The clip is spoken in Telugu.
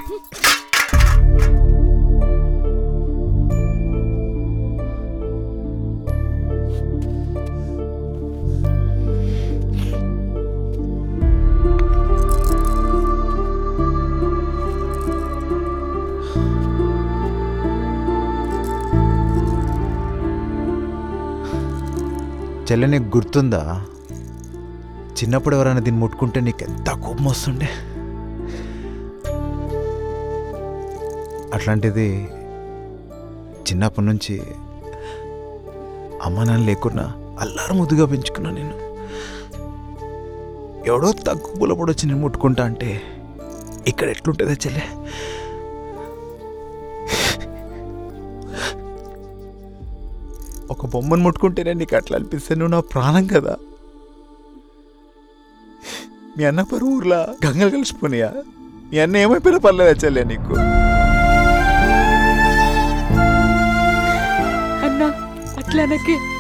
చెల్లె నీకు గుర్తుందా చిన్నప్పుడు ఎవరైనా దీన్ని ముట్టుకుంటే నీకు ఎంత కోపం వస్తుండే అట్లాంటిది చిన్నప్పటి నుంచి అమ్మ నాన్న లేకున్నా అల్లారు ముద్దుగా పెంచుకున్నా నేను ఎవడో తక్కువ పులపడి వచ్చి నేను ముట్టుకుంటా అంటే ఇక్కడ ఎట్లుంటుందా చెల్లె ఒక బొమ్మను ముట్టుకుంటేనే నీకు అట్లా అనిపిస్తే నువ్వు నా ప్రాణం కదా మీ అన్న పరు ఊర్లా గంగలు కలిసిపోయినాయా మీ అన్న ఏమైపోయినా పర్లేదా చెల్లె నీకు అన్నా అట్లా అనకే